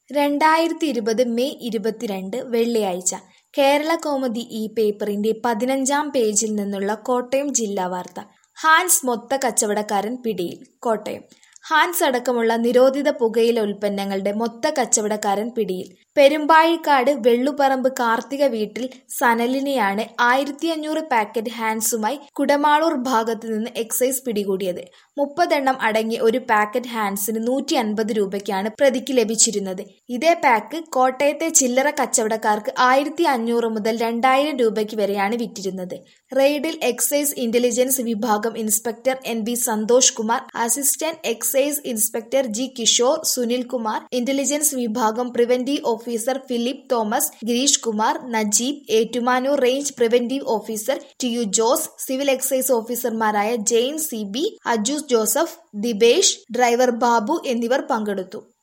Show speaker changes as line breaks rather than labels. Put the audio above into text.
രണ്ടായിരത്തി ഇരുപത് മെയ് ഇരുപത്തിരണ്ട് വെള്ളിയാഴ്ച കേരളകൗമുദി ഈ പേപ്പറിന്റെ പതിനഞ്ചാം പേജിൽ നിന്നുള്ള കോട്ടയം ജില്ലാ വാർത്ത ഹാൻസ് മൊത്ത കച്ചവടക്കാരൻ പിടിയിൽ കോട്ടയം ഹാൻസ് അടക്കമുള്ള നിരോധിത പുകയില ഉൽപ്പന്നങ്ങളുടെ മൊത്ത കച്ചവടക്കാരൻ പിടിയിൽ പെരുമ്പാഴിക്കാട് വെള്ളുപറമ്പ് കാർത്തിക വീട്ടിൽ സനലിനെയാണ് ആയിരത്തി അഞ്ഞൂറ് പാക്കറ്റ് ഹാൻസുമായി കുടമാളൂർ ഭാഗത്ത് നിന്ന് എക്സൈസ് പിടികൂടിയത് മുപ്പതെണ്ണം അടങ്ങിയ ഒരു പാക്കറ്റ് ഹാൻസിന് നൂറ്റി അൻപത് രൂപയ്ക്കാണ് പ്രതിക്ക് ലഭിച്ചിരുന്നത് ഇതേ പാക്ക് കോട്ടയത്തെ ചില്ലറ കച്ചവടക്കാർക്ക് ആയിരത്തി അഞ്ഞൂറ് മുതൽ രണ്ടായിരം രൂപയ്ക്ക് വരെയാണ് വിറ്റിരുന്നത് റെയ്ഡിൽ എക്സൈസ് ഇന്റലിജൻസ് വിഭാഗം inspector N B Santhosh Kumar assistant excise inspector G Kishore Sunil Kumar intelligence വിഭാഗം preventive officer Philip Thomas Girish Kumar Najeeb Ettumanoor range preventive officer T U Jose civil excise ഓഫീസർമാരായ Jain C B Ajoos Joseph Dibesh driver Babu എന്നിവർ പങ്കെടുത്തു